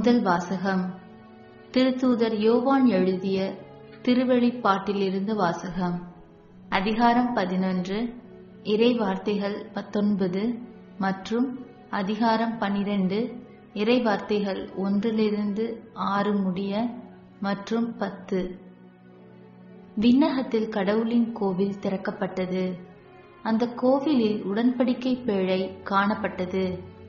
முதல் வாசகம் திருத்தூதர் யோவான் எழுதிய திருவெளிப்பாட்டிலிருந்து வாசகம் அதிகாரம் பதினொன்று இறை வார்த்தைகள் பத்தொன்பது மற்றும் அதிகாரம் பனிரெண்டு இறை வார்த்தைகள் ஒன்றிலிருந்து ஆறு முடிய மற்றும் பத்து விண்ணகத்தில் கடவுளின் கோவில் திறக்கப்பட்டது அந்த கோவிலில் உடன்படிக்கை பேழை காணப்பட்டது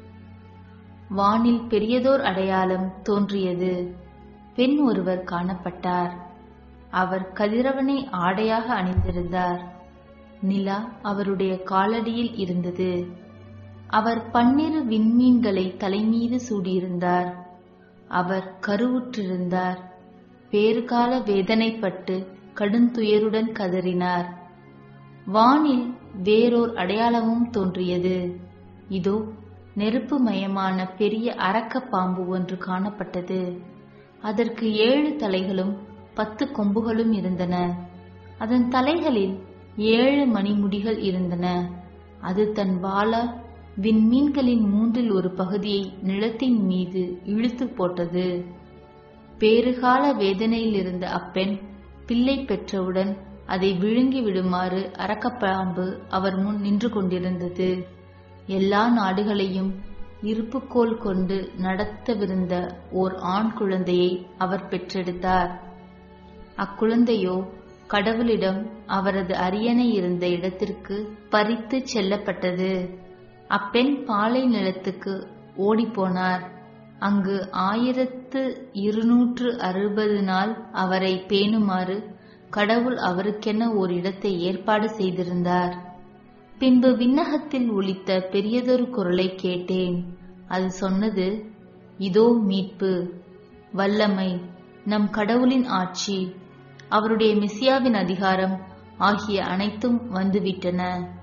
வானில் பெரியதோர் அடையாளம் தோன்றியது பெண் ஒருவர் காணப்பட்டார் அவர் கதிரவனை ஆடையாக அணிந்திருந்தார் நிலா அவருடைய காலடியில் இருந்தது அவர் பன்னிரு விண்மீன்களை தலைமீது சூடியிருந்தார் அவர் கருவுற்றிருந்தார் பேறுகால வேதனைப்பட்டு கடுந்துயருடன் கதறினார் வானில் வேறோர் அடையாளமும் தோன்றியது இதோ நெருப்பு மயமான பெரிய அரக்க பாம்பு ஒன்று காணப்பட்டது அதற்கு ஏழு தலைகளும் பத்து கொம்புகளும் இருந்தன அதன் தலைகளில் ஏழு மணிமுடிகள் இருந்தன அது தன் வாளால் விண்மீன்களின் மூன்றில் ஒரு பகுதியை நிலத்தின் மீது இழுத்து போட்டது பேறுகால வேதனையில் இருந்த அப்பெண் பிள்ளை பெற்றவுடன் அதை விழுங்கி விடுமாறு அரக்கப்பாம்பு அவர் முன் நின்று கொண்டிருந்தது எல்லா நாடுகளையும் இருப்புக்கோல் கொண்டு நடத்தவிருந்த ஓர் ஆண் குழந்தையை அவர் பெற்றெடுத்தார் அக்குழந்தையோ கடவுளிடம் அவரது அரியணை இருந்த இடத்திற்கு பறித்து செல்லப்பட்டது அப்பெண் பாலை நிலத்துக்கு ஓடிப்போனார் அங்கு ஆயிரத்து இருநூற்று அறுபது நாள் அவரை பேணுமாறு கடவுள் அவருக்கென ஓர் இடத்தை ஏற்பாடு செய்திருந்தார் பின்பு விண்ணகத்தில் ஒலித்த பெரியதொரு குரலை கேட்டேன் அது சொன்னது இதோ மீட்பு வல்லமை நம் கடவுளின் ஆட்சி அவருடைய மெசியாவின் அதிகாரம் ஆகிய அனைத்தும் வந்துவிட்டன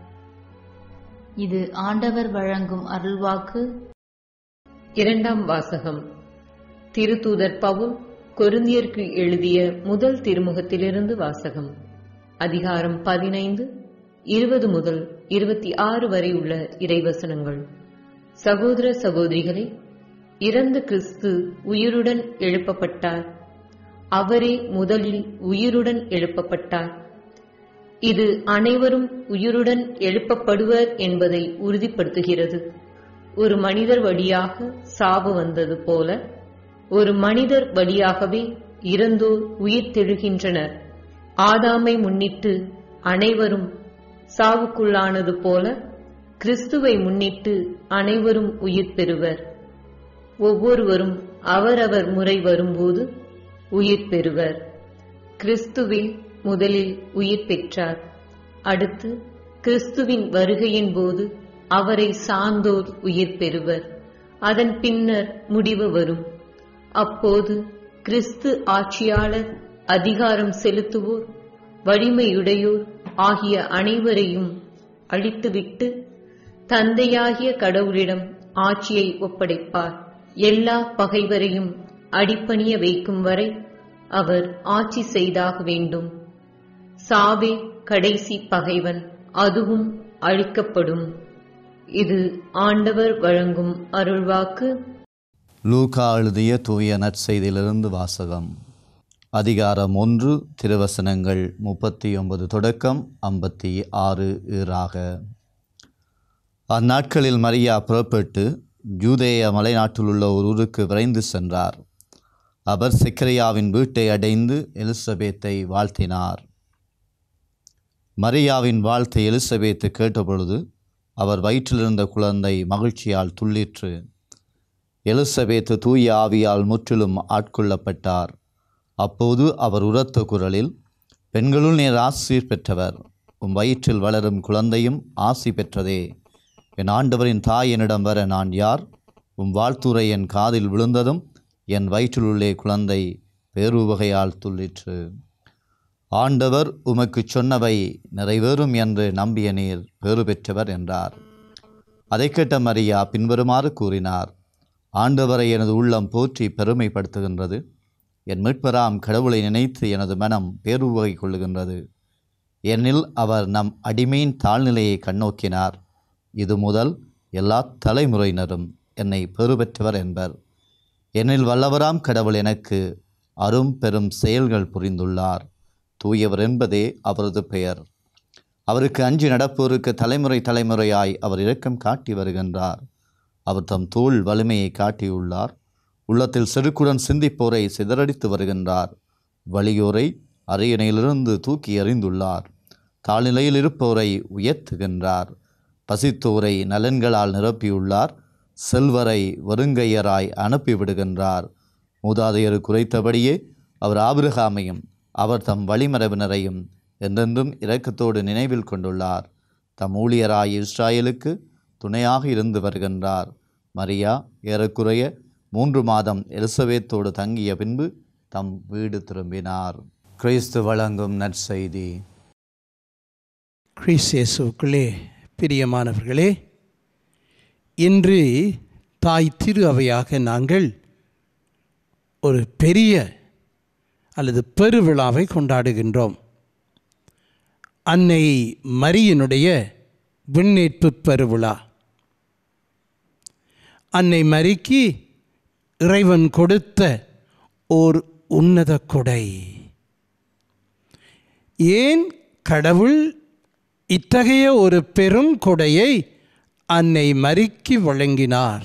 இது ஆண்டவர் வழங்கும் அருள்வாக்கு இரண்டாம் வாசகம் திருத்தூதர் பவுல் கொருந்தியருக்கு எழுதிய முதல் திருமுகத்திலிருந்து வாசகம் அதிகாரம் பதினைந்து இருபது முதல் இருபத்தி ஆறு வரை உள்ள இறைவசனங்கள் சகோதர சகோதரிகளே இறந்த கிறிஸ்து உயிருடன் எழுப்பப்பட்டார் அவரே முதலில் உயிருடன் எழுப்பப்பட்டார் இது அனைவரும் உயிருடன் எழுப்பப்படுவர் என்பதை உறுதிப்படுத்துகிறது ஒரு மனிதர் வழியாக சாவு வந்தது போல ஒரு மனிதர் வழியாகவே இறந்தோர் உயிர் தெழுகின்றனர் ஆதாமை முன்னிட்டு அனைவரும் சாவுக்குள்ளானது போல கிறிஸ்துவை முன்னிட்டு அனைவரும் உயிர் பெறுவர் ஒவ்வொருவரும் அவரவர் முறை வரும்போது உயிர் பெறுவர் கிறிஸ்துவில் முதலில் உயிர் பெற்றார் அடுத்து கிறிஸ்துவின் வருகையின் போது அவரை சார்ந்தோர் உயிர் பெறுவர் அதன் பின்னர் முடிவு வரும் அப்போது கிறிஸ்து ஆட்சியாளர் அதிகாரம் செலுத்துவோர் வலிமையுடையோர் ஆகிய அனைவரையும் அழித்துவிட்டு தந்தையாகிய கடவுளிடம் ஆட்சியை ஒப்படைப்பார் எல்லா பகைவரையும் அடிப்பணிய வைக்கும் வரை அவர் ஆட்சி செய்தாக வேண்டும் சாவே கடைசி பகைவன் அதுவும் அழிக்கப்படும் இது ஆண்டவர் வழங்கும் அருள்வாக்கு லூகா எழுதிய தூய நற்செய்தியிலிருந்து வாசகம் அதிகாரம் ஒன்று திருவசனங்கள் முப்பத்தி ஒன்பது தொடக்கம் ஐம்பத்தி ஆறு ஈராக அந்நாட்களில் மரியா புறப்பட்டு யூதேய மலைநாட்டில் உள்ள ஒரு ஊருக்கு விரைந்து சென்றார் அவர் சிக்கரியாவின் வீட்டை அடைந்து எலிசபேத்தை வாழ்த்தினார் மரியாவின் வாழ்த்தை எலிசபேத்து கேட்டபொழுது அவர் வயிற்றிலிருந்த குழந்தை மகிழ்ச்சியால் துள்ளிற்று எலிசபேத்து தூய ஆவியால் முற்றிலும் ஆட்கொள்ளப்பட்டார் அப்போது அவர் உரத்த குரலில் பெண்களுள் நீர் ஆசிர் பெற்றவர் உம் வயிற்றில் வளரும் குழந்தையும் ஆசி பெற்றதே என் ஆண்டவரின் தாய் என்னிடம் வர நான் யார் உம் வாழ்த்துரை என் காதில் விழுந்ததும் என் வயிற்றிலுள்ளே குழந்தை பேருவகையால் துள்ளிற்று ஆண்டவர் உமக்கு சொன்னவை நிறைவேறும் என்று நம்பிய நீர் பேறு பெற்றவர் என்றார் அதை கேட்ட மரியா பின்வருமாறு கூறினார் ஆண்டவரை எனது உள்ளம் போற்றி பெருமைப்படுத்துகின்றது என் மீட்பராம் கடவுளை நினைத்து எனது மனம் பேருவகை கொள்ளுகின்றது ஏனெனில் அவர் நம் அடிமையின் தாழ்நிலையை கண்ணோக்கினார் இது முதல் எல்லா தலைமுறையினரும் என்னை பெறுபெற்றவர் என்பர் என்னில் வல்லவராம் கடவுள் எனக்கு அரும் பெரும் செயல்கள் புரிந்துள்ளார் தூயவர் என்பதே அவரது பெயர் அவருக்கு அஞ்சி நடப்போருக்கு தலைமுறை தலைமுறையாய் அவர் இரக்கம் காட்டி வருகின்றார் அவர் தம் தோல் வலிமையை காட்டியுள்ளார் உள்ளத்தில் செருக்குடன் சிந்திப்போரை சிதறடித்து வருகின்றார் வலியோரை அரியணையிலிருந்து தூக்கி எறிந்துள்ளார் தாழ்நிலையில் இருப்போரை உயர்த்துகின்றார் பசித்தோரை நலன்களால் நிரப்பியுள்ளார் செல்வரை வருங்கையராய் அனுப்பிவிடுகின்றார் மூதாதையர் குறைத்தபடியே அவர் ஆபிரகாமையும் அவர் தம் வழிமரபினரையும் என்றென்றும் இரக்கத்தோடு நினைவில் கொண்டுள்ளார் தம் ஊழியராய் இஸ்ராயலுக்கு துணையாக இருந்து வருகின்றார் மரியா ஏறக்குறைய மூன்று மாதம் எலிசபேத்தோடு தங்கிய பின்பு தம் வீடு திரும்பினார் கிறிஸ்து வழங்கும் நற்செய்தி கிறிஸ்தேசுக்குள்ளே பிரியமானவர்களே இன்று தாய் திரு அவையாக நாங்கள் ஒரு பெரிய அல்லது பெருவிழாவை கொண்டாடுகின்றோம் அன்னை மரியினுடைய விண்ணேற்பு பெருவிழா அன்னை மரிக்கு இறைவன் கொடுத்த ஓர் உன்னத கொடை ஏன் கடவுள் இத்தகைய ஒரு பெரும் கொடையை அன்னை மரிக்கு வழங்கினார்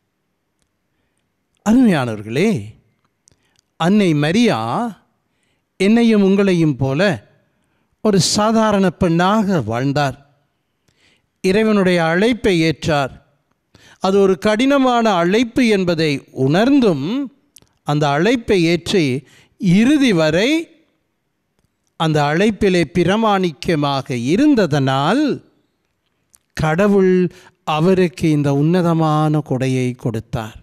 அருமையானவர்களே அன்னை மரியா என்னையும் உங்களையும் போல ஒரு சாதாரண பெண்ணாக வாழ்ந்தார் இறைவனுடைய அழைப்பை ஏற்றார் அது ஒரு கடினமான அழைப்பு என்பதை உணர்ந்தும் அந்த அழைப்பை ஏற்றி இறுதி வரை அந்த அழைப்பிலே பிரமாணிக்கமாக இருந்ததனால் கடவுள் அவருக்கு இந்த உன்னதமான கொடையை கொடுத்தார்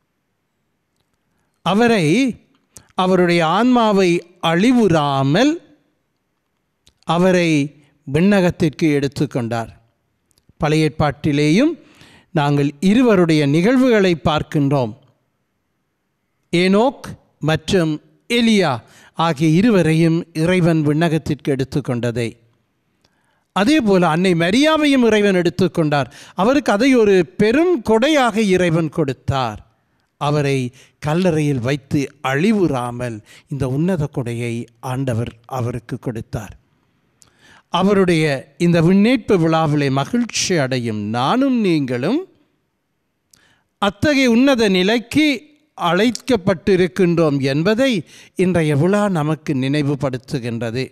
அவரை அவருடைய ஆன்மாவை அழிவுறாமல் அவரை விண்ணகத்திற்கு எடுத்துக்கொண்டார் பழைய ஏற்பாட்டிலேயும் நாங்கள் இருவருடைய நிகழ்வுகளை பார்க்கின்றோம் ஏனோக் மற்றும் எலியா ஆகிய இருவரையும் இறைவன் விண்ணகத்திற்கு எடுத்துக்கொண்டதை அதே போல அன்னை மரியாவையும் இறைவன் எடுத்துக்கொண்டார் அவருக்கு அதை ஒரு பெரும் கொடையாக இறைவன் கொடுத்தார் அவரை கல்லறையில் வைத்து அழிவுறாமல் இந்த உன்னத கொடையை ஆண்டவர் அவருக்கு கொடுத்தார் அவருடைய இந்த விண்ணேற்பு விழாவிலே மகிழ்ச்சி அடையும் நானும் நீங்களும் அத்தகைய உன்னத நிலைக்கு அழைக்கப்பட்டிருக்கின்றோம் என்பதை இன்றைய விழா நமக்கு நினைவுபடுத்துகின்றது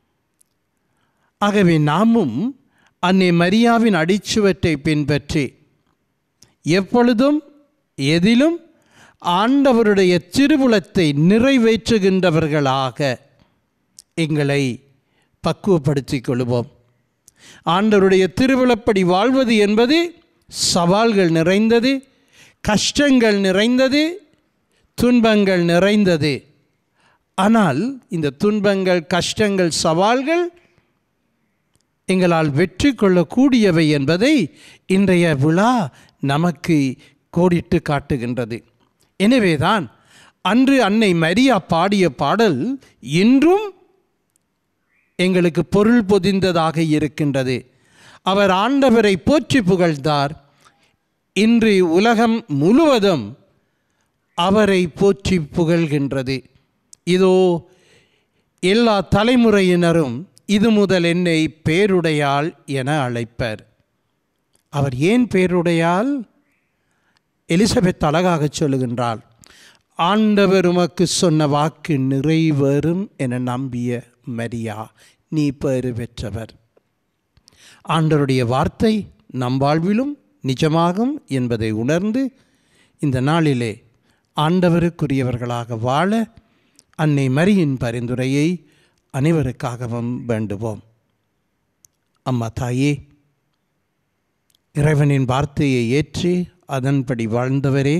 ஆகவே நாமும் அன்னை மரியாவின் அடிச்சுவற்றை பின்பற்றி எப்பொழுதும் எதிலும் ஆண்டவருடைய திருவுளத்தை நிறைவேற்றுகின்றவர்களாக எங்களை பக்குவப்படுத்திக் கொள்வோம் ஆண்டவருடைய திருவிழப்படி வாழ்வது என்பது சவால்கள் நிறைந்தது கஷ்டங்கள் நிறைந்தது துன்பங்கள் நிறைந்தது ஆனால் இந்த துன்பங்கள் கஷ்டங்கள் சவால்கள் எங்களால் வெற்றி கொள்ளக்கூடியவை என்பதை இன்றைய விழா நமக்கு கோடிட்டு காட்டுகின்றது எனவேதான் அன்று அன்னை மரியா பாடிய பாடல் இன்றும் எங்களுக்கு பொருள் பொதிந்ததாக இருக்கின்றது அவர் ஆண்டவரை போற்றி புகழ்ந்தார் இன்று உலகம் முழுவதும் அவரை போற்றி புகழ்கின்றது இதோ எல்லா தலைமுறையினரும் இது முதல் என்னை பேருடையாள் என அழைப்பர் அவர் ஏன் பேருடையாள் எலிசபெத் அழகாக சொல்லுகின்றாள் ஆண்டவர் உமக்கு சொன்ன வாக்கு நிறைவேறும் என நம்பிய மரியா நீ பேறு பெற்றவர் ஆண்டவருடைய வார்த்தை நம் வாழ்விலும் நிஜமாகும் என்பதை உணர்ந்து இந்த நாளிலே ஆண்டவருக்குரியவர்களாக வாழ அன்னை மரியின் பரிந்துரையை அனைவருக்காகவும் வேண்டுவோம் அம்மா தாயே இறைவனின் வார்த்தையை ஏற்றி அதன்படி வாழ்ந்தவரே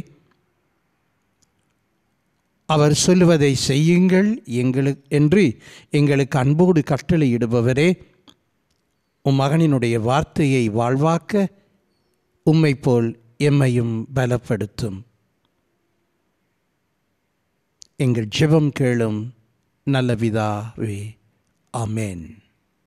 அவர் சொல்லுவதை செய்யுங்கள் எங்களுக்கு என்று எங்களுக்கு அன்போடு கட்டளையிடுபவரே உம் மகனினுடைய வார்த்தையை வாழ்வாக்க உம்மை போல் எம்மையும் பலப்படுத்தும் எங்கள் ஜெபம் கேளும் நல்ல விதாவே ஆமென்